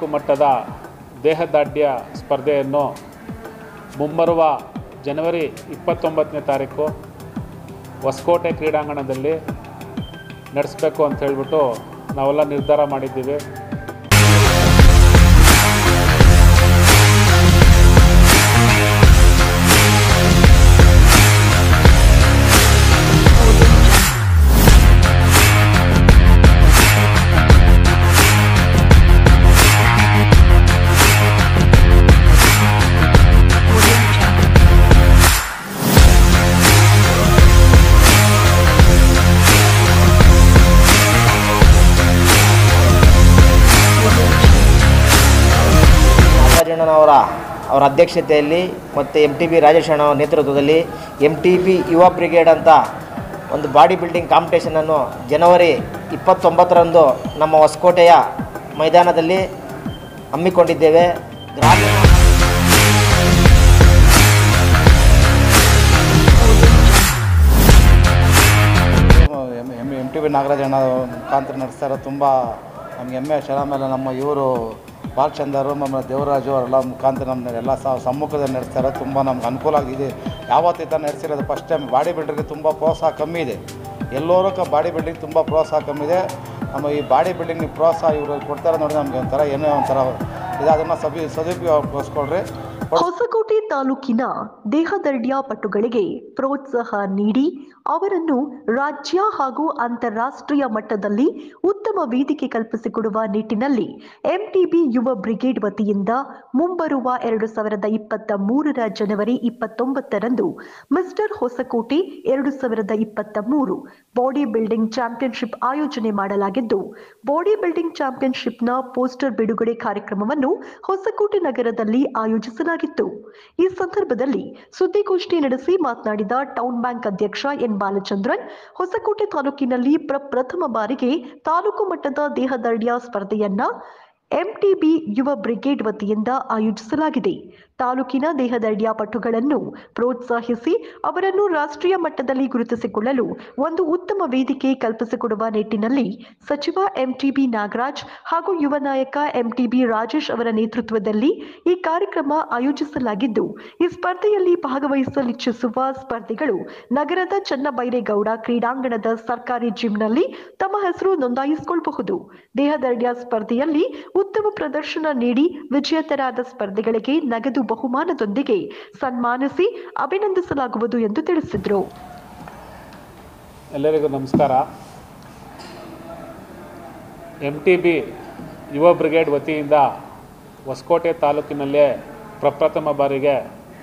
ಮಟ್ಟದ ದೇಹದಾಢ್ಯ ಸ್ಪರ್ಧೆಯನ್ನು ಮುಂಬರುವ ಜನವರಿ ಇಪ್ಪತ್ತೊಂಬತ್ತನೇ ತಾರೀಕು ಹೊಸಕೋಟೆ ಕ್ರೀಡಾಂಗಣದಲ್ಲಿ ನಡೆಸಬೇಕು ಅಂತ ಹೇಳ್ಬಿಟ್ಟು ನಾವೆಲ್ಲ ನಿರ್ಧಾರ ಮಾಡಿದ್ದೀವಿ ನಾಗಾರ್ಜುನನವರ ಅವರ ಅಧ್ಯಕ್ಷತೆಯಲ್ಲಿ ಮತ್ತು ಎಮ್ ಟಿ ಬಿ ರಾಜೇಶ್ ಅಣ್ಣ ಅವರ ನೇತೃತ್ವದಲ್ಲಿ ಎಮ್ ಟಿ ಬಿ ಯುವ ಬ್ರಿಗೇಡ್ ಅಂತ ಒಂದು ಬಾಡಿ ಬಿಲ್ಡಿಂಗ್ ಕಾಂಪಿಟೇಷನನ್ನು ಜನವರಿ ಇಪ್ಪತ್ತೊಂಬತ್ತರಂದು ನಮ್ಮ ಹೊಸಕೋಟೆಯ ಮೈದಾನದಲ್ಲಿ ಹಮ್ಮಿಕೊಂಡಿದ್ದೇವೆ ಗ್ರಾಮೀಣ M M M T V Nagaraj ಅಣ್ಣ ಮುಖಾಂತರ ನಡೆಸ್ತಾ ಇರೋದು ತುಂಬ ನಮ್ಗೆ ಹೆಮ್ಮೆ ಶರ ಮೇಲೆ ನಮ್ಮ ಇವರು ಬಾಲಚಂದರು ನಮ್ಮ ದೇವರಾಜು ಅವರೆಲ್ಲ ಮುಖಾಂತರ ನಮ್ಮ ಎಲ್ಲ ಸ- ಸಮ್ಮುಖದಲ್ಲಿ ನಡೆಸ್ತಾ ಇರೋದು ತುಂಬ ನಮ್ಗೆ ಅನುಕೂಲ ಆಗಿದೆ ಯಾವತ್ತಿದ್ದ ನಡೆಸಿರೋದು ಫಸ್ಟ್ ಟೈಮ್ ಬಾಡಿ ಬಿಲ್ಡರ್ಗೆ ತುಂಬ ಪ್ರೋತ್ಸಾಹ ಕಮ್ಮಿ ಇದೆ ಎಲ್ಲರೂ ಕ ಬಾಡಿ ಬಿಲ್ಡಿಂಗ್ ತುಂಬ ಪ್ರೋತ್ಸಾಹ ಕಮ್ಮಿ ಇದೆ ನಮ್ಮ ಈ ಬಾಡಿ ಬಿಲ್ಡಿಂಗ್ ಪ್ರೋತ್ಸಾಹ ಇವರು ಕೊಡ್ತಾರೆ ನೋಡಿ ನಮಗೆ ಒಂಥರ ಏನೋ ಒಂಥರ ಇದು ಅದನ್ನು ಸಬಿ ಸದುಪಯೋಗಗೊಳಿಸ್ಕೊಳ್ರಿ ಹೊಸಕೋಟೆ ತಾಲೂಕಿನ ದೇಹದರ್ಢ್ಯ ಪಟುಗಳಿಗೆ ಪ್ರೋತ್ಸಾಹ ನೀಡಿ ಅವರನ್ನು ರಾಜ್ಯ ಹಾಗೂ ಅಂತಾರಾಷ್ಟ್ರೀಯ ಮಟ್ಟದಲ್ಲಿ ಉತ್ತಮ ವೇದಿಕೆ ಕಲ್ಪಿಸಿಕೊಡುವ ನಿಟ್ಟಿನಲ್ಲಿ ಎಂಟಿಬಿ ಯುವ ಬ್ರಿಗೇಡ್ ವತಿಯಿಂದ ಮುಂಬರುವ ಎರಡು ಸಾವಿರದ ಇಪ್ಪತ್ತ ಮೂರರ ಜನವರಿ ಇಪ್ಪತ್ತೊಂಬತ್ತರಂದು ಮಿಸ್ಟರ್ ಹೊಸಕೋಟೆ ಎರಡು ಸಾವಿರದ ಇಪ್ಪತ್ತ ಮೂರು ಬಾಡಿ ಬಿಲ್ಡಿಂಗ್ ಚಾಂಪಿಯನ್ಶಿಪ್ ಆಯೋಜನೆ ಮಾಡಲಾಗಿದ್ದು ಬಾಡಿ ಬಿಲ್ಡಿಂಗ್ ಚಾಂಪಿಯನ್ಶಿಪ್ನ ಪೋಸ್ಟರ್ ಬಿಡುಗಡೆ ಕಾರ್ಯಕ್ರಮವನ್ನು ಹೊಸಕೋಟೆ ನಗರದಲ್ಲಿ ಆಯೋಜಿಸಲಾಗಿತ್ತು ಈ ಸಂದರ್ಭದಲ್ಲಿ ಸುದ್ದಿಗೋಷ್ಠಿ ನಡೆಸಿ ಮಾತನಾಡಿದ ಟೌನ್ ಬ್ಯಾಂಕ್ ಅಧ್ಯಕ್ಷ ಎನ್ ಬಾಲಚಂದ್ರನ್ ಹೊಸಕೋಟೆ ತಾಲೂಕಿನಲ್ಲಿ ಪ್ರಪ್ರಥಮ ಬಾರಿಗೆ ತಾಲೂಕು ಮಟ್ಟದ ದೇಹದಾಢ್ಯ ಸ್ಪರ್ಧೆಯನ್ನ ಎಂಟಿಬಿ ಯುವ ಬ್ರಿಗೇಡ್ ವತಿಯಿಂದ ಆಯೋಜಿಸಲಾಗಿದೆ ತಾಲೂಕಿನ ದೇಹದಾಢ್ಯ ಪಟುಗಳನ್ನು ಪ್ರೋತ್ಸಾಹಿಸಿ ಅವರನ್ನು ರಾಷ್ಟ್ರೀಯ ಮಟ್ಟದಲ್ಲಿ ಗುರುತಿಸಿಕೊಳ್ಳಲು ಒಂದು ಉತ್ತಮ ವೇದಿಕೆ ಕಲ್ಪಿಸಿಕೊಡುವ ನಿಟ್ಟಿನಲ್ಲಿ ಸಚಿವ ಎಂಟಿಬಿ ನಾಗರಾಜ್ ಹಾಗೂ ಯುವ ನಾಯಕ ಎಂಟಿಬಿ ರಾಜೇಶ್ ಅವರ ನೇತೃತ್ವದಲ್ಲಿ ಈ ಕಾರ್ಯಕ್ರಮ ಆಯೋಜಿಸಲಾಗಿದ್ದು ಈ ಸ್ಪರ್ಧೆಯಲ್ಲಿ ಭಾಗವಹಿಸಲಿಚ್ಛಿಸುವ ಸ್ಪರ್ಧಿಗಳು ನಗರದ ಚನ್ನಬೈರೇಗೌಡ ಕ್ರೀಡಾಂಗಣದ ಸರ್ಕಾರಿ ಜಿಮ್ನಲ್ಲಿ ತಮ್ಮ ಹೆಸರು ನೋಂದಾಯಿಸಿಕೊಳ್ಳಬಹುದು ದೇಹದಾಢ್ಯ ಸ್ಪರ್ಧೆಯಲ್ಲಿ ಉತ್ತಮ ಪ್ರದರ್ಶನ ನೀಡಿ ವಿಜೇತರಾದ ಸ್ಪರ್ಧಿಗಳಿಗೆ ನಗದು ಬಹುಮಾನದೊಂದಿಗೆ ಸನ್ಮಾನಿಸಿ ಅಭಿನಂದಿಸಲಾಗುವುದು ಎಂದು ತಿಳಿಸಿದರು ಎಲ್ಲರಿಗೂ ನಮಸ್ಕಾರ ಎಮ್ ಟಿ ಬಿ ಯುವ ಬ್ರಿಗೇಡ್ ವತಿಯಿಂದ ಹೊಸಕೋಟೆ ತಾಲೂಕಿನಲ್ಲೇ ಪ್ರಪ್ರಥಮ ಬಾರಿಗೆ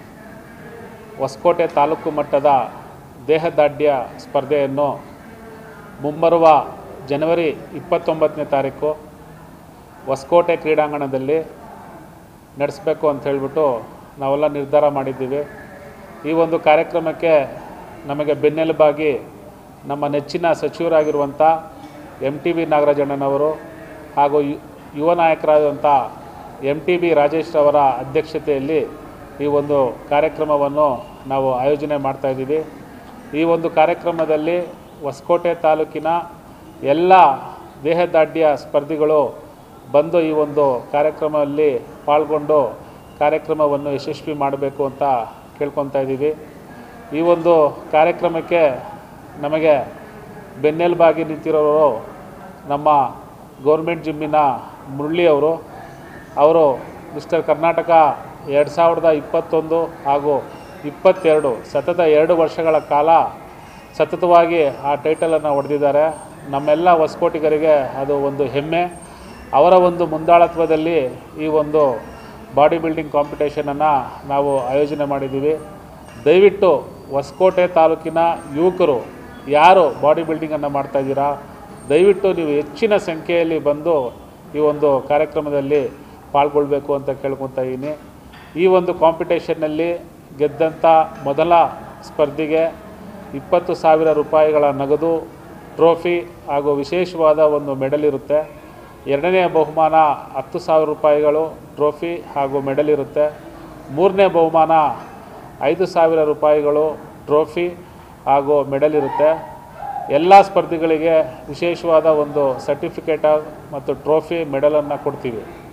ಹೊಸಕೋಟೆ ತಾಲೂಕು ಮಟ್ಟದ ದೇಹದಾಢ್ಯ ಸ್ಪರ್ಧೆಯನ್ನು ಮುಂಬರುವ ಜನವರಿ ಇಪ್ಪತ್ತೊಂಬತ್ತನೇ ತಾರೀಕು ಹೊಸಕೋಟೆ ಕ್ರೀಡಾಂಗಣದಲ್ಲಿ ನಡೆಸಬೇಕು ಅಂತ ಹೇಳ್ಬಿಟ್ಟು ನಾವೆಲ್ಲ ನಿರ್ಧಾರ ಮಾಡಿದ್ದೀವಿ ಈ ಒಂದು ಕಾರ್ಯಕ್ರಮಕ್ಕೆ ನಮಗೆ ಬೆನ್ನೆಲುಬಾಗಿ ನಮ್ಮ ನೆಚ್ಚಿನ ಸಚಿವರಾಗಿರುವಂಥ ಎಮ್ ಟಿ ಬಿ ನಾಗರಾಜಣ್ಣನವರು ಹಾಗೂ ಯು- ಯುವ ನಾಯಕರಾದಂಥ ಎಮ್ ಟಿ ಬಿ ರಾಜೇಶ್ ಅವರ ಅಧ್ಯಕ್ಷತೆಯಲ್ಲಿ ಈ ಒಂದು ಕಾರ್ಯಕ್ರಮವನ್ನು ನಾವು ಆಯೋಜನೆ ಮಾಡ್ತಾಯಿದ್ದೀವಿ ಈ ಒಂದು ಕಾರ್ಯಕ್ರಮದಲ್ಲಿ ಹೊಸಕೋಟೆ ತಾಲೂಕಿನ ಎಲ್ಲ ದೇಹದಾಢ್ಯ ಸ್ಪರ್ಧಿಗಳು ಬಂದು ಈ ಒಂದು ಕಾರ್ಯಕ್ರಮದಲ್ಲಿ ಪಾಲ್ಗೊಂಡು ಕಾರ್ಯಕ್ರಮವನ್ನು ಯಶಸ್ವಿ ಮಾಡಬೇಕು ಅಂತ ಕೇಳ್ಕೊತಾ ಇದ್ದೀವಿ ಈ ಒಂದು ಕಾರ್ಯಕ್ರಮಕ್ಕೆ ನಮಗೆ ಬೆನ್ನೆಲುಬಾಗಿ ನಿಂತಿರೋರು ನಮ್ಮ ಗೌರ್ಮೆಂಟ್ ಜಿಮ್ಮಿನ ಮುರಳಿ ಅವರು ಅವರು ಮಿಸ್ಟರ್ ಕರ್ನಾಟಕ ಎರಡು ಸಾವಿರದ ಇಪ್ಪತ್ತೊಂದು ಹಾಗೂ ಇಪ್ಪತ್ತೆರಡು ಸತತ ಎರಡು ವರ್ಷಗಳ ಕಾಲ ಸತತವಾಗಿ ಆ ಟೈಟಲನ್ನು ಹೊಡೆದಿದ್ದಾರೆ ನಮ್ಮೆಲ್ಲ ಹೊಸಕೋಟಿಗರಿಗೆ ಅದು ಒಂದು ಹೆಮ್ಮೆ ಅವರ ಒಂದು ಮುಂದಾಳತ್ವದಲ್ಲಿ ಈ ಒಂದು ಬಾಡಿ ಬಿಲ್ಡಿಂಗ್ ಕಾಂಪಿಟೇಷನನ್ನು ನಾವು ಆಯೋಜನೆ ಮಾಡಿದ್ದೀವಿ ದಯವಿಟ್ಟು ಹೊಸಕೋಟೆ ತಾಲೂಕಿನ ಯುವಕರು ಯಾರು ಬಾಡಿ ಬಿಲ್ಡಿಂಗನ್ನು ಮಾಡ್ತಾಯಿದ್ದೀರಾ ದಯವಿಟ್ಟು ನೀವು ಹೆಚ್ಚಿನ ಸಂಖ್ಯೆಯಲ್ಲಿ ಬಂದು ಈ ಒಂದು ಕಾರ್ಯಕ್ರಮದಲ್ಲಿ ಪಾಲ್ಗೊಳ್ಬೇಕು ಅಂತ ಕೇಳ್ಕೊತಾ ಇದ್ದೀನಿ ಈ ಒಂದು ಕಾಂಪಿಟೇಷನ್ನಲ್ಲಿ ಗೆದ್ದಂಥ ಮೊದಲ ಸ್ಪರ್ಧಿಗೆ ಇಪ್ಪತ್ತು ಸಾವಿರ ರೂಪಾಯಿಗಳ ನಗದು ಟ್ರೋಫಿ ಹಾಗೂ ವಿಶೇಷವಾದ ಒಂದು ಮೆಡಲ್ ಇರುತ್ತೆ ಎರಡನೇ ಬಹುಮಾನ ಹತ್ತು ಸಾವಿರ ರೂಪಾಯಿಗಳು ಟ್ರೋಫಿ ಹಾಗೂ ಮೆಡಲ್ ಇರುತ್ತೆ ಮೂರನೇ ಬಹುಮಾನ ಐದು ಸಾವಿರ ರೂಪಾಯಿಗಳು ಟ್ರೋಫಿ ಹಾಗೂ ಮೆಡಲ್ ಇರುತ್ತೆ ಎಲ್ಲ ಸ್ಪರ್ಧಿಗಳಿಗೆ ವಿಶೇಷವಾದ ಒಂದು ಸರ್ಟಿಫಿಕೇಟ ಮತ್ತು ಟ್ರೋಫಿ ಮೆಡಲನ್ನು ಕೊಡ್ತೀವಿ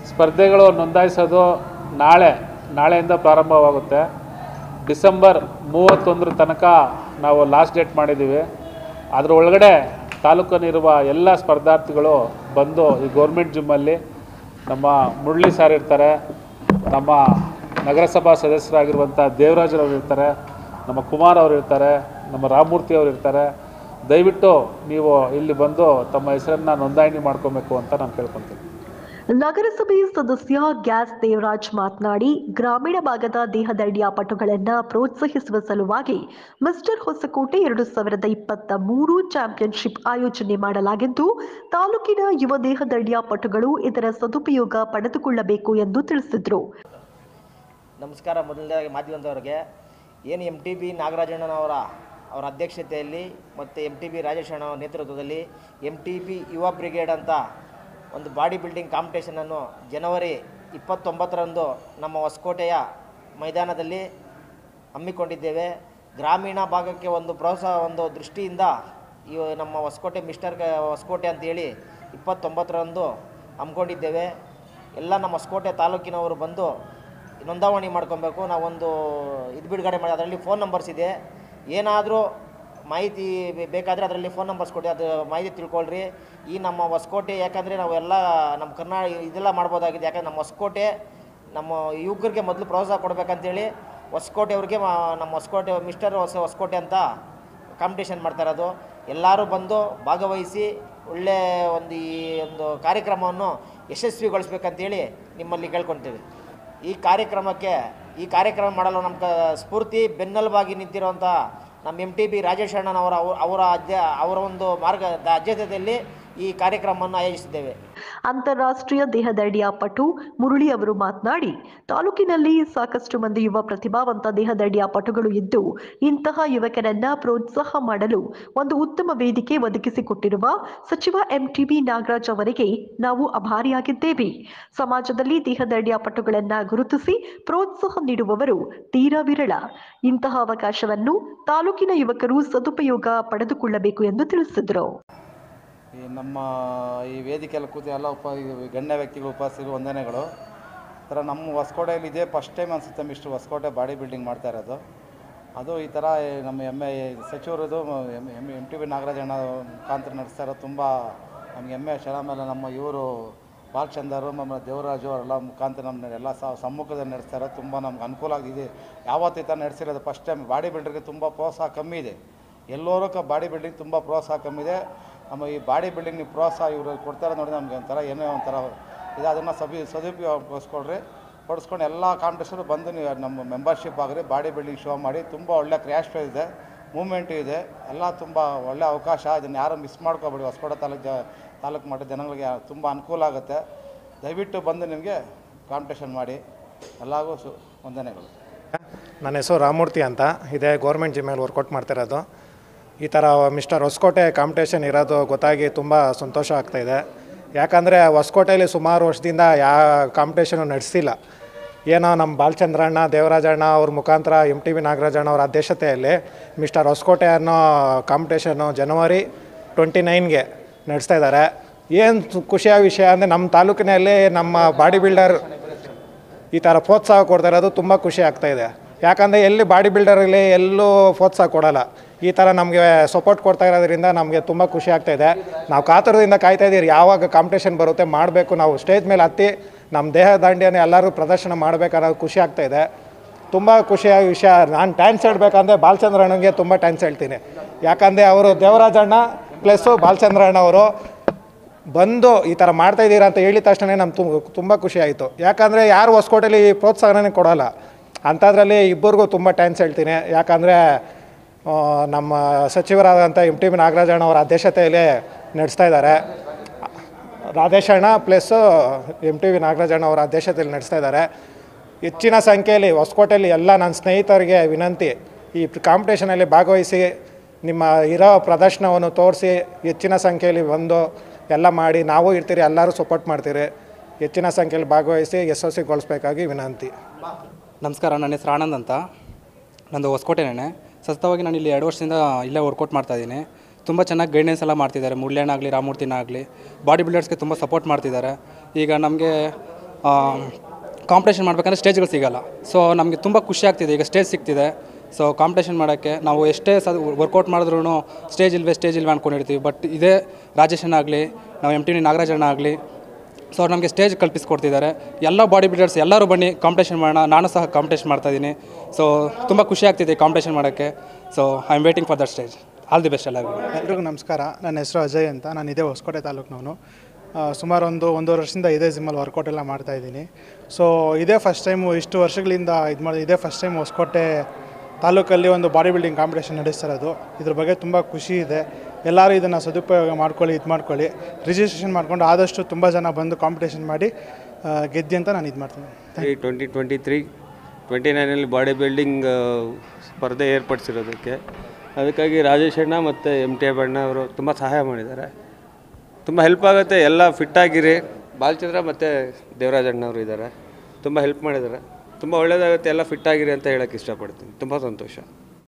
ಸ್ಪರ್ಧೆಗಳು ನೋಂದಾಯಿಸೋದು ನಾಳೆ ನಾಳೆಯಿಂದ ಪ್ರಾರಂಭವಾಗುತ್ತೆ ಡಿಸೆಂಬರ್ ಮೂವತ್ತೊಂದರ ತನಕ ನಾವು ಲಾಸ್ಟ್ ಡೇಟ್ ಮಾಡಿದ್ದೀವಿ ಅದರ ಒಳಗಡೆ ತಾಲೂಕಲ್ಲಿರುವ ಎಲ್ಲ ಸ್ಪರ್ಧಾರ್ಥಿಗಳು ಬಂದು ಈ ಗೌರ್ಮೆಂಟ್ ಜಿಮ್ಮಲ್ಲಿ ನಮ್ಮ ಮುರಳಿ ಸಾರ್ ಇರ್ತಾರೆ ನಮ್ಮ ನಗರಸಭಾ ಸದಸ್ಯರಾಗಿರುವಂಥ ದೇವರಾಜರವರು ಇರ್ತಾರೆ ನಮ್ಮ ಕುಮಾರ್ ಅವರು ಇರ್ತಾರೆ ನಮ್ಮ ರಾಮಮೂರ್ತಿ ಅವರು ಇರ್ತಾರೆ ದಯವಿಟ್ಟು ನೀವು ಇಲ್ಲಿ ಬಂದು ತಮ್ಮ ಹೆಸರನ್ನು ನೋಂದಣಿ ಮಾಡ್ಕೊಬೇಕು ಅಂತ ನಾನು ಕೇಳ್ಕೊತೀನಿ ನಗರಸಭೆ ಸದಸ್ಯ ಗ್ಯಾಸ್ ದೇವರಾಜ್ ಮಾತನಾಡಿ ಗ್ರಾಮೀಣ ಭಾಗದ ದೇಹದಡಿಯ ಪಟುಗಳನ್ನ ಪ್ರೋತ್ಸಾಹಿಸುವ ಸಲುವಾಗಿ ಮಿಸ್ಟರ್ ಹೊಸಕೋಟೆ ಎರಡು ಸಾವಿರದ ಇಪ್ಪತ್ತ ಮೂರು ಚಾಂಪಿಯನ್ಶಿಪ್ ಆಯೋಜನೆ ಮಾಡಲಾಗಿದ್ದು ತಾಲೂಕಿನ ಯುವ ದೇಹದಡಿಯ ಪಟುಗಳು ಇದರ ಸದುಪಯೋಗ ಪಡೆದುಕೊಳ್ಳಬೇಕು ಎಂದು ತಿಳಿಸಿದರು ನಮಸ್ಕಾರ ಮೊದಲನೇದಾಗಿ ಮಾಧ್ಯಮದವರಿಗೆ ಏನು ಎಮ್ ಟಿ ಬಿ ನಾಗರಾಜಣ್ಣನವರ ಅವರ ಅಧ್ಯಕ್ಷತೆಯಲ್ಲಿ ಮತ್ತು ಎಮ್ ಟಿ ಬಿ ರಾಜೇಶ್ ಅಣ್ಣ ಅವರ ನೇತೃತ್ವದಲ್ಲಿ ಎಮ್ ಟಿ ಬಿ ಯುವ ಬ್ರಿಗೇಡ್ ಅಂತ ಒಂದು ಬಾಡಿ ಬಿಲ್ಡಿಂಗ್ ಕಾಂಪಿಟೇಷನನ್ನು ಜನವರಿ ಇಪ್ಪತ್ತೊಂಬತ್ತರಂದು ನಮ್ಮ ಹೊಸಕೋಟೆಯ ಮೈದಾನದಲ್ಲಿ ಹಮ್ಮಿಕೊಂಡಿದ್ದೇವೆ ಗ್ರಾಮೀಣ ಭಾಗಕ್ಕೆ ಒಂದು ಪ್ರೋತ್ಸಾಹ ಒಂದು ದೃಷ್ಟಿಯಿಂದ ಈ ನಮ್ಮ ಹೊಸಕೋಟೆ ಮಿಸ್ಟರ್ ಕ- ಹೊಸಕೋಟೆ ಅಂತೇಳಿ ಇಪ್ಪತ್ತೊಂಬತ್ತರಂದು ಹಮ್ಮಿಕೊಂಡಿದ್ದೇವೆ ಎಲ್ಲ ನಮ್ಮ ಹೊಸಕೋಟೆ ತಾಲೂಕಿನವರು ಬಂದು ನೋಂದಾವಣಿ ಮಾಡ್ಕೊಬೇಕು ನಾವೊಂದು ಇದು ಬಿಡುಗಡೆ ಮಾಡಿ ಅದರಲ್ಲಿ ಫೋನ್ ನಂಬರ್ಸ್ ಇದೆ ಏನಾದರೂ ಮಾಹಿತಿ ಬೇ- ಬೇಕಾದರೆ ಅದರಲ್ಲಿ ಫೋನ್ ನಂಬರ್ಸ್ ಕೊಡಿ ಅದು ಮಾಹಿತಿ ತಿಳ್ಕೊಳ್ರಿ ಈ ನಮ್ಮ ಹೊಸಕೋಟೆ ಯಾಕಂದರೆ ನಾವೆಲ್ಲ ನಮ್ಮ ಕರ್ನಾಟಕ ಇದೆಲ್ಲ ಮಾಡ್ಬೋದಾಗಿದೆ ಯಾಕಂದ್ರೆ ನಮ್ಮ ಹೊಸಕೋಟೆ ನಮ್ಮ ಯುವಕರಿಗೆ ಮೊದಲು ಪ್ರೋತ್ಸಾಹ ಕೊಡಬೇಕಂತೇಳಿ ಹೊಸಕೋಟೆ ಅವ್ರಿಗೆ ಮಾ- ನಮ್ಮ ಹೊಸಕೋಟೆ ಮಿಸ್ಟರ್ ಹೊಸ ಹೊಸಕೋಟೆ ಅಂತ ಕಾಂಪಿಟೇಷನ್ ಮಾಡ್ತಾ ಇರೋದು ಎಲ್ಲರೂ ಬಂದು ಭಾಗವಹಿಸಿ ಒಳ್ಳೆ ಒಂದು ಈ ಒಂದು ಕಾರ್ಯಕ್ರಮವನ್ನು ಯಶಸ್ವಿಗೊಳಿಸ್ಬೇಕಂತೇಳಿ ನಿಮ್ಮಲ್ಲಿ ಕೇಳ್ಕೊತೀವಿ ಈ ಕಾರ್ಯಕ್ರಮಕ್ಕೆ ಈ ಕಾರ್ಯಕ್ರಮ ಮಾಡಲು ನಮ್ಮ ಕ ಸ್ಫೂರ್ತಿ ಬೆನ್ನೆಲುಬಾಗಿ ನಿಂತಿರುವಂಥ ನಮ್ಮ ಎಮ್ ಟಿ ಬಿ ರಾಜೇಶ್ ಅಣ್ಣನವರ ಅವ- ಅವರ ಅಧ್ಯ ಅವರ ಒಂದು ಮಾರ್ಗ ಅಧ್ಯಕ್ಷತೆಯಲ್ಲಿ ಈ ಕಾರ್ಯಕ್ರಮವನ್ನು ಆಯೋಜಿಸಿದ್ದೇವೆ ಅಂತಾರಾಷ್ಟ್ರೀಯ ದೇಹದಡಿಯ ಪಟು ಮುರಳಿ ಅವರು ಮಾತನಾಡಿ ತಾಲೂಕಿನಲ್ಲಿ ಸಾಕಷ್ಟು ಮಂದಿ ಯುವ ಪ್ರತಿಭಾವಂತ ದೇಹದಡಿಯ ಪಟುಗಳು ಇದ್ದು ಇಂತಹ ಯುವಕರನ್ನ ಪ್ರೋತ್ಸಾಹ ಮಾಡಲು ಒಂದು ಉತ್ತಮ ವೇದಿಕೆ ಒದಗಿಸಿಕೊಟ್ಟಿರುವ ಸಚಿವ ಎಂಟಿಬಿ ನಾಗರಾಜ್ ಅವರಿಗೆ ನಾವು ಅಭಾರಿಯಾಗಿದ್ದೇವೆ ಸಮಾಜದಲ್ಲಿ ದೇಹದಡಿಯ ಪಟುಗಳನ್ನ ಗುರುತಿಸಿ ಪ್ರೋತ್ಸಾಹ ನೀಡುವವರು ತೀರಾ ವಿರಳ ಇಂತಹ ಅವಕಾಶವನ್ನು ತಾಲೂಕಿನ ಯುವಕರು ಸದುಪಯೋಗ ಪಡೆದುಕೊಳ್ಳಬೇಕು ಎಂದು ತಿಳಿಸಿದರು ಈ ನಮ್ಮ ಈ ವೇದಿಕೆಯಲ್ಲಿ ಕೂತು ಎಲ್ಲ ಉಪ ಈ ಗಣ್ಯ ವ್ಯಕ್ತಿಗಳು ಉಪಸ್ಥಿತರು ವಂದನೆಗಳು ಥರ ನಮ್ಮ ಹೊಸಕೋಟೆಯಲ್ಲಿ ಇದೇ ಫಸ್ಟ್ ಟೈಮ್ ಅನಿಸುತ್ತೆ ಮಿಸ್ಟರ್ ಹೊಸಕೋಟೆ ಬಾಡಿ ಬಿಲ್ಡಿಂಗ್ ಮಾಡ್ತಾ ಇರೋದು ಅದು ಈ ಥರ ಈ ನಮ್ಮ ಎಮ್ ಎ ಸಚಿವರದು M M M T B ನಾಗರಾಜಣ್ಣ ಮುಖಾಂತರ ನಡೆಸ್ತಾ ಇರೋದು ತುಂಬ ನಮ್ಗೆ ಹೆಮ್ಮೆ ಶರ ಆಮೇಲೆ ನಮ್ಮ ಇವರು ಬಾಲಚಂದರು ನಮ್ಮ ದೇವರಾಜು ಅವರೆಲ್ಲ ಮುಖಾಂತರ ನಮ್ಮ ಎಲ್ಲ ಸ ಸಮ್ಮುಖದಲ್ಲಿ ನಡೆಸ್ತಾ ಇರೋದು ತುಂಬ ನಮ್ಗೆ ಅನುಕೂಲ ಆಗಿದೆ ಯಾವತ್ತು ಈ ಥರ ನಡೆಸಿರೋದು ಫಸ್ಟ್ ಟೈಮ್ ಬಾಡಿ ಬಿಲ್ಡರ್ಗೆ ತುಂಬ ಪ್ರೋತ್ಸಾಹ ಕಮ್ಮಿ ಇದೆ ಎಲ್ಲರೂ ಕ ಬಾಡಿ ಬಿಲ್ಡಿಂಗ್ ತುಂಬ ಪ್ರೋತ್ಸಾಹ ಕಮ್ಮಿ ಇದೆ ನಮ್ಮ ಈ ಬಾಡಿ ಬಿಲ್ಡಿಂಗ್ ನೀವು ಪ್ರೋತ್ಸಾಹ ಇವರು ಕೊಡ್ತಾರೆ ನೋಡಿ ನಮಗೆ ಒಂಥರ ಏನೋ ಒಂಥರ ಇದು ಅದನ್ನು ಸಬಿ ಸದುಪಯೋಗಿಸ್ಕೊಡ್ರಿ ಪಡಿಸ್ಕೊಂಡು ಎಲ್ಲ ಕಾಂಪಿಟೇಷನ್ ಬಂದು ನೀವು ನಮ್ಮ ಮೆಂಬರ್ಶಿಪ್ ಆಗಿರಿ ಬಾಡಿ ಬಿಲ್ಡಿಂಗ್ ಶೋ ಮಾಡಿ ತುಂಬ ಒಳ್ಳೆ ಕ್ರ್ಯಾಶ್ ಶೋ ಇದೆ ಮೂಮೆಂಟು ಇದೆ ಎಲ್ಲ ತುಂಬ ಒಳ್ಳೆ ಅವಕಾಶ ಇದನ್ನು ಯಾರು ಮಿಸ್ ಮಾಡ್ಕೋಬೇಡಿ ಹೊಸಕೋಟೆ ತಾಲೂಕು ಜ ತಾಲೂಕು ಮಟ್ಟದ ಜನಗಳಿಗೆ ತುಂಬ ಅನುಕೂಲ ಆಗುತ್ತೆ ದಯವಿಟ್ಟು ಬಂದು ನಿಮಗೆ ಕಾಂಪಿಟೇಷನ್ ಮಾಡಿ ಎಲ್ಲರಿಗೂ ಸು ವಂದನೆಗಳು ನನ್ನ ಹೆಸರು ರಾಮೂರ್ತಿ ಅಂತ ಇದೇ ಗೌರ್ಮೆಂಟ್ ಜಿಮ್ಮೇಲೆ ವರ್ಕೌಟ್ ಮಾಡ್ತಿರೋದು ಈ ಥರ ಮಿಸ್ಟರ್ ಹೊಸಕೋಟೆ ಕಾಂಪಿಟೇಷನ್ ಇರೋದು ಗೊತ್ತಾಗಿ ತುಂಬ ಸಂತೋಷ ಆಗ್ತಾಯಿದೆ ಯಾಕಂದರೆ ಹೊಸಕೋಟೆಯಲ್ಲಿ ಸುಮಾರು ವರ್ಷದಿಂದ ಯಾವ ಕಾಂಪಿಟೇಷನು ನಡೆಸಿಲ್ಲ ಏನೋ ನಮ್ಮ ಬಾಲಚಂದ್ರಣ್ಣ ದೇವರಾಜಣ್ಣ ಅವ್ರ ಮುಖಾಂತರ ಎಮ್ ಟಿ ವಿ ನಾಗರಾಜಣ್ಣ ಅವರ ಅಧ್ಯಕ್ಷತೆಯಲ್ಲಿ ಮಿಸ್ಟರ್ ಹೊಸಕೋಟೆ ಅನ್ನೋ ಕಾಂಪಿಟೇಷನ್ನು ಜನವರಿ ಟ್ವೆಂಟಿ ನೈನ್ಗೆ ನಡೆಸ್ತಾ ಇದ್ದಾರೆ ಏನು ಖುಷಿಯ ವಿಷಯ ಅಂದರೆ ನಮ್ಮ ತಾಲೂಕಿನಲ್ಲಿ ನಮ್ಮ ಬಾಡಿ ಬಿಲ್ಡರ್ ಈ ಥರ ಪ್ರೋತ್ಸಾಹ ಕೊಡ್ತಾ ಇರೋದು ತುಂಬ ಖುಷಿ ಆಗ್ತಾ ಇದೆ ಯಾಕಂದರೆ ಎಲ್ಲಿ ಬಾಡಿ ಬಿಲ್ಡರಲ್ಲಿ ಎಲ್ಲೂ ಪ್ರೋತ್ಸಾಹ ಕೊಡಲ್ಲ ಈ ಥರ ನಮಗೆ ಸಪೋರ್ಟ್ ಕೊಡ್ತಾ ಇರೋದ್ರಿಂದ ನಮಗೆ ತುಂಬ ಖುಷಿ ಆಗ್ತಾ ಇದೆ ನಾವು ಕಾತುರದಿಂದ ಕಾಯ್ತಾ ಇದ್ದೀರಿ ಯಾವಾಗ ಕಾಂಪಿಟೇಷನ್ ಬರುತ್ತೆ ಮಾಡಬೇಕು ನಾವು ಸ್ಟೇಜ್ ಮೇಲೆ ಹತ್ತಿ ನಮ್ಮ ದೇಹ ದಾಂಡಿಯನ್ನು ಎಲ್ಲರೂ ಪ್ರದರ್ಶನ ಮಾಡಬೇಕನ್ನೋದು ಖುಷಿ ಆಗ್ತಾ ಇದೆ ತುಂಬ ಖುಷಿಯ ವಿಷಯ ನಾನು ಟ್ಯಾಂಕ್ಸ್ ಹೇಳ್ಬೇಕಂದ್ರೆ ಬಾಲಚಂದ್ರಣ್ಣಗೆ ತುಂಬ ಟ್ಯಾಂಕ್ಸ್ ಹೇಳ್ತೀನಿ ಯಾಕಂದರೆ ಅವರು ದೇವರಾಜಣ್ಣ ಪ್ಲಸ್ಸು ಬಾಲಚಂದ್ರಣ್ಣ ಅವರು ಬಂದು ಈ ಥರ ಮಾಡ್ತಾ ಇದ್ದೀರಾ ಅಂತ ಹೇಳಿದ ತಕ್ಷಣ ನಮ್ಗೆ ತುಂಬ ತುಂಬ ಖುಷಿ ಆಯಿತು ಯಾಕಂದರೆ ಯಾರು ಹೊಸಕೋಟೆಲಿ ಪ್ರೋತ್ಸಾಹನೇ ಕೊಡೋಲ್ಲ ಅಂಥದ್ರಲ್ಲಿ ಇಬ್ಬರಿಗೂ ತುಂಬ ಟ್ಯಾಂಕ್ಸ್ ಹೇಳ್ತೀನಿ ಯಾಕಂದರೆ ಆ, ನಮ್ಮ ಸಚಿವರಾದಂಥ ಎಮ್ ಟಿ ಬಿ ನಾಗರಾಜಣ್ಣ ಅವರ ಅಧ್ಯಕ್ಷತೆಯಲ್ಲಿ ನಡೆಸ್ತಾ ಇದ್ದಾರೆ ರಾಧೇಶಣ್ಣ ಪ್ಲಸ್ಸು ಎಮ್ ಟಿ ವಿ ನಾಗರಾಜಣ್ಣ ಅವರ ಅಧ್ಯಕ್ಷತೆಯಲ್ಲಿ ನಡೆಸ್ತಾ ಇದ್ದಾರೆ ಹೆಚ್ಚಿನ ಸಂಖ್ಯೆಯಲ್ಲಿ ಹೊಸಕೋಟೆಯಲ್ಲಿ ಎಲ್ಲ ನನ್ನ ಸ್ನೇಹಿತರಿಗೆ ವಿನಂತಿ ಈ ಕಾಂಪಿಟೇಷನಲ್ಲಿ ಭಾಗವಹಿಸಿ ನಿಮ್ಮ ಇರೋ ಪ್ರದರ್ಶನವನ್ನು ತೋರಿಸಿ ಹೆಚ್ಚಿನ ಸಂಖ್ಯೆಯಲ್ಲಿ ಬಂದು ಎಲ್ಲ ಮಾಡಿ ನಾವು ಇರ್ತೀರಿ ಎಲ್ಲರೂ ಸಪೋರ್ಟ್ ಮಾಡ್ತೀರಿ ಹೆಚ್ಚಿನ ಸಂಖ್ಯೆಯಲ್ಲಿ ಭಾಗವಹಿಸಿ ಯಶಸ್ವಿಗೊಳಿಸ್ಬೇಕಾಗಿ ವಿನಂತಿ ನಮಸ್ಕಾರ ನನ್ನ ಹೆಸರು ಆನಂದ್ ಅಂತ ನಂದು ಹೊಸಕೋಟೆನೇ ಸತತವಾಗಿ ನಾನು ಇಲ್ಲಿ ಎರಡು ವರ್ಷದಿಂದ ಇಲ್ಲೇ ವರ್ಕೌಟ್ ಮಾಡ್ತಾ ಇದ್ದೀನಿ ತುಂಬ ಚೆನ್ನಾಗಿ ಗೈಡೆನ್ಸ್ ಎಲ್ಲ ಮಾಡ್ತಿದ್ದಾರೆ ಮುಳ್ಳೆಣ್ಣಾಗಲಿ ರಾಮೂರ್ತಿನ ಆಗಲಿ ಬಾಡಿ ಬಿಲ್ಡರ್ಸ್ಗೆ ತುಂಬ ಸಪೋರ್ಟ್ ಮಾಡ್ತಿದ್ದಾರೆ ಈಗ ನಮಗೆ ಕಾಂಪಿಟೇಷನ್ ಮಾಡ್ಬೇಕಂದ್ರೆ ಸ್ಟೇಜ್ಗಳು ಸಿಗಲ್ಲ ಸೊ ನಮಗೆ ತುಂಬ ಖುಷಿ ಆಗ್ತಿದೆ ಈಗ ಸ್ಟೇಜ್ ಸಿಗ್ತಿದೆ ಸೊ ಕಾಂಪಿಟೇಷನ್ ಮಾಡೋಕ್ಕೆ ನಾವು ಎಷ್ಟೇ ಸ ವರ್ಕೌಟ್ ಮಾಡಿದ್ರೂ ಸ್ಟೇಜ್ ಇಲ್ವೇ ಸ್ಟೇಜ್ ಇಲ್ವೇ ಅಂದ್ಕೊಂಡಿರ್ತೀವಿ ಬಟ್ ಇದೇ ರಾಜೇಶಣ್ಣ ಆಗಲಿ ನಾವು ಎಮ್ ಟಿ ವಿ ನಾಗರಾಜಣ್ಣ ಆಗಲಿ ಸೊ ಅವ್ರು ನಮಗೆ ಸ್ಟೇಜ್ ಕಲ್ಪಿಸ್ಕೊಡ್ತಿದ್ದಾರೆ ಎಲ್ಲ ಬಾಡಿ ಬಿಲ್ಡರ್ಸ್ ಎಲ್ಲರೂ ಬನ್ನಿ ಕಾಂಪಿಟೇಷನ್ ಮಾಡೋಣ ನಾನು ಸಹ ಕಾಂಪಿಟೇಷನ್ ಮಾಡ್ತಾಯಿದ್ದೀನಿ ಸೊ ತುಂಬ ಖುಷಿ ಆಗ್ತಿದೆ ಕಾಂಪಿಟೇಷನ್ ಮಾಡೋಕ್ಕೆ so I am waiting for that stage all the best ಎಲ್ಲರಿಗೂ ಎಲ್ರಿಗೂ ನಮಸ್ಕಾರ ನನ್ನ ಹೆಸರು ಅಜಯ್ ಅಂತ ನಾನು ಇದೇ ಹೊಸಕೋಟೆ ತಾಲೂಕಿನವನು ಸುಮಾರು ಒಂದು ಒಂದೂವರೆ ವರ್ಷದಿಂದ ಇದೇ ಜಿಮ್ಮಲ್ಲಿ ವರ್ಕೌಟ್ ಎಲ್ಲ ಮಾಡ್ತಾಯಿದ್ದೀನಿ ಸೊ ಇದೇ ಫಸ್ಟ್ ಟೈಮು ಇಷ್ಟು ವರ್ಷಗಳಿಂದ ಇದು ಮಾಡಿ ಇದೇ ಫಸ್ಟ್ ಟೈಮ್ ಹೊಸಕೋಟೆ ತಾಲೂಕಲ್ಲಿ ಒಂದು ಬಾಡಿ ಬಿಲ್ಡಿಂಗ್ ಕಾಂಪಿಟೇಷನ್ ನಡೆಸ್ತಾ ಇರೋದು ಇದ್ರ ಬಗ್ಗೆ ತುಂಬ ಖುಷಿ ಇದೆ ಎಲ್ಲರೂ ಇದನ್ನು ಸದುಪಯೋಗ ಮಾಡ್ಕೊಳ್ಳಿ ಇದು ಮಾಡ್ಕೊಳ್ಳಿ ರಿಜಿಸ್ಟ್ರೇಷನ್ ಮಾಡ್ಕೊಂಡು ಆದಷ್ಟು ತುಂಬ ಜನ ಬಂದು ಕಾಂಪಿಟೇಷನ್ ಮಾಡಿ ಆ, ಗೆದ್ದಿ ಅಂತ ನಾನು ಇದು ಮಾಡ್ತೀನಿ ಈ ಟ್ವೆಂಟಿ ಟ್ವೆಂಟಿ ತ್ರೀ ಟ್ವೆಂಟಿ ನೈನಲ್ಲಿ ಬಾಡಿ ಬಿಲ್ಡಿಂಗ್ ಸ್ಪರ್ಧೆ ಏರ್ಪಡಿಸಿರೋದಕ್ಕೆ ಅದಕ್ಕಾಗಿ ರಾಜೇಶ್ ಅಣ್ಣ ಮತ್ತು ಎಮ್ ಟಿ ಅಣ್ಣ ಅವರು ತುಂಬ ಸಹಾಯ ಮಾಡಿದ್ದಾರೆ ತುಂಬ ಹೆಲ್ಪ್ ಆಗುತ್ತೆ ಎಲ್ಲ ಫಿಟ್ಟಾಗಿರಿ ಬಾಲಚಂದ್ರ ಮತ್ತು ದೇವರಾಜ್ ಅಣ್ಣವರು ಇದ್ದಾರೆ ತುಂಬ ಹೆಲ್ಪ್ ಮಾಡಿದ್ದಾರೆ ತುಂಬ ಒಳ್ಳೆಯದಾಗುತ್ತೆ ಎಲ್ಲ ಫಿಟ್ಟಾಗಿರಿ ಅಂತ ಹೇಳೋಕ್ಕೆ ಇಷ್ಟಪಡ್ತೀನಿ ತುಂಬ ಸಂತೋಷ